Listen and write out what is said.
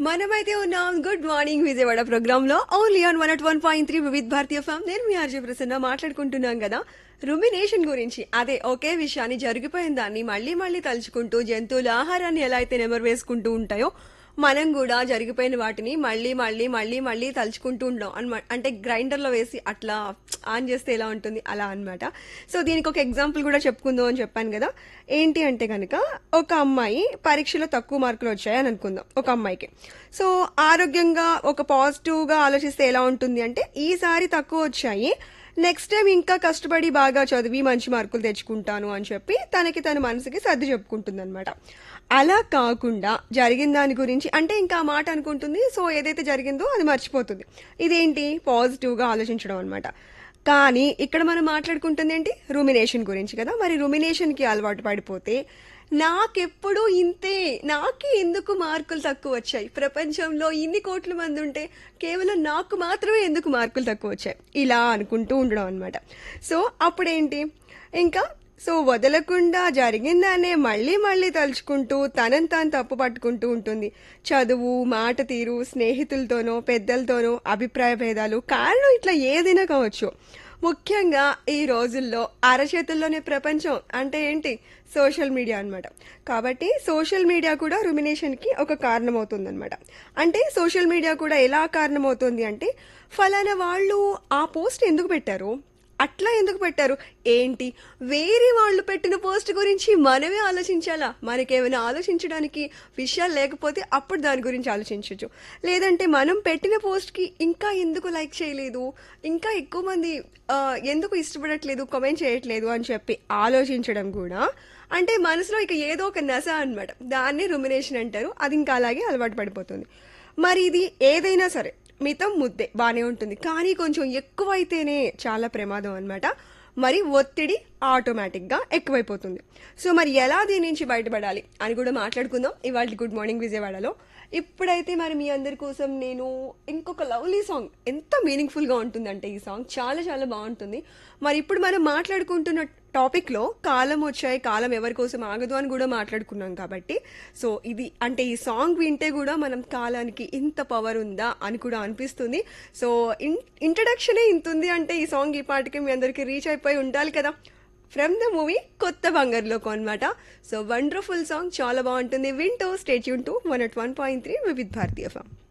మనమైతే ఉన్నాం good morning Vijayawada program లో only on one at one point three Vividh Bharati FM నేను మీ ఆర్జే ప్రసన్న మాట్లాడుకుంటున్నాం కదా రుమినేషన్ గురించి అదే ఒకే విషయాన్ని జరిగిపోయిన దాన్ని మళ్ళీ మళ్ళీ తలుచుకుంటూ జంతువుల ఆహారాన్ని ఎలా అయితే నెమరు వేసుకుంటూ ఉంటాయో మనం కూడా జరిగిపోయిన వాటిని మళ్ళీ మళ్ళీ మళ్ళీ మళ్ళీ తలుచుకుంటూ ఉంటాం అనమాట అంటే గ్రైండర్లో వేసి అట్లా ఆన్ చేస్తే ఎలా ఉంటుంది అలా అన్నమాట సో దీనికి ఒక ఎగ్జాంపుల్ కూడా చెప్పుకుందాం అని చెప్పాను కదా ఏంటి అంటే కనుక ఒక అమ్మాయి పరీక్షలో తక్కువ మార్కులు వచ్చాయని అనుకుందాం ఒక అమ్మాయికి సో ఆరోగ్యంగా ఒక పాజిటివ్గా ఆలోచిస్తే ఎలా ఉంటుంది అంటే ఈసారి తక్కువ వచ్చాయి నెక్స్ట్ టైం ఇంకా కష్టపడి బాగా చదివి మంచి మార్కులు తెచ్చుకుంటాను అని చెప్పి తనకి తన మనసుకి సర్ది చెప్పుకుంటుంది అనమాట అలా కాకుండా జరిగిన దాని గురించి అంటే ఇంకా ఆ మాట అనుకుంటుంది సో ఏదైతే జరిగిందో అది మర్చిపోతుంది ఇదేంటి పాజిటివ్గా ఆలోచించడం అనమాట కానీ ఇక్కడ మనం మాట్లాడుకుంటుంది ఏంటి రుమినేషన్ గురించి కదా మరి రుమినేషన్కి అలవాటు పడిపోతే నాకెప్పుడు ఇంతే నాకే ఎందుకు మార్కులు తక్కువ వచ్చాయి ప్రపంచంలో ఇన్ని కోట్ల మంది ఉంటే కేవలం నాకు మాత్రమే ఎందుకు మార్కులు తక్కువ వచ్చాయి ఇలా అనుకుంటూ ఉండడం అనమాట సో అప్పుడేంటి ఇంకా సో వదలకుండా జరిగిందానే మళ్ళీ మళ్ళీ తలుచుకుంటూ తనని తాను తప్పు పట్టుకుంటూ ఉంటుంది చదువు మాట తీరు స్నేహితులతోనో పెద్దలతోనో అభిప్రాయ భేదాలు కారణం ఇట్లా ఏదైనా కావచ్చు ముఖ్యంగా ఈ రోజుల్లో అరచేతుల్లోనే ప్రపంచం అంటే ఏంటి సోషల్ మీడియా అన్నమాట కాబట్టి సోషల్ మీడియా కూడా రుమినేషన్కి ఒక కారణం అవుతుందన్నమాట అంటే సోషల్ మీడియా కూడా ఎలా కారణమవుతుంది అంటే ఫలానా వాళ్ళు ఆ పోస్ట్ ఎందుకు పెట్టారు అట్లా ఎందుకు పెట్టారు ఏంటి వేరే వాళ్ళు పెట్టిన పోస్ట్ గురించి మనమే ఆలోచించాలా మనకేమైనా ఆలోచించడానికి విషయాలు లేకపోతే అప్పుడు దాని గురించి ఆలోచించవచ్చు లేదంటే మనం పెట్టిన పోస్ట్కి ఇంకా ఎందుకు లైక్ చేయలేదు ఇంకా ఎక్కువ మంది ఆ, ఎందుకు ఇష్టపడట్లేదు కామెంట్ చేయట్లేదు అని చెప్పి ఆలోచించడం కూడా అంటే మనసులో ఇక ఏదో ఒక నస అన్నమాట దాన్ని రుమినేషన్ అంటారు అది ఇంకా అలాగే అలవాటు పడిపోతుంది మరి ఇది ఏదైనా సరే మితం ముద్దే బాగానే ఉంటుంది కానీ కొంచెం ఎక్కువైతేనే చాలా ప్రమాదం అన్నమాట మరి ఒత్తిడి ఆటోమేటిక్గా ఎక్కువైపోతుంది సో మరి ఎలా దీని నుంచి బయటపడాలి అని కూడా మాట్లాడుకుందాం ఇవాళ గుడ్ మార్నింగ్ విజయవాడలో ఇప్పుడైతే మరి మీ అందరి కోసం నేను ఇంకొక లవ్లీ సాంగ్ ఎంత మీనింగ్ఫుల్గా ఉంటుందంటే ఈ సాంగ్ చాలా చాలా బాగుంటుంది మరి ఇప్పుడు మనం మాట్లాడుకుంటున్న టాపిక్లో కాలం వచ్చాయి కాలం ఎవరి కోసం ఆగదు అని కూడా మాట్లాడుకున్నాం కాబట్టి సో ఇది అంటే ఈ సాంగ్ వింటే కూడా మనం కాలానికి ఇంత పవర్ ఉందా అని కూడా అనిపిస్తుంది సో ఇన్ ఇంట్రడక్షనే ఇంత ఉంది అంటే ఈ సాంగ్ ఈ పాటికి మీ అందరికీ రీచ్ అయిపోయి ఉండాలి కదా ఫ్రమ్ ద మూవీ కొత్త బంగారులోకి అనమాట సో వండర్ఫుల్ సాంగ్ చాలా బాగుంటుంది వింటూ stay tuned to one at one point three with Bharati form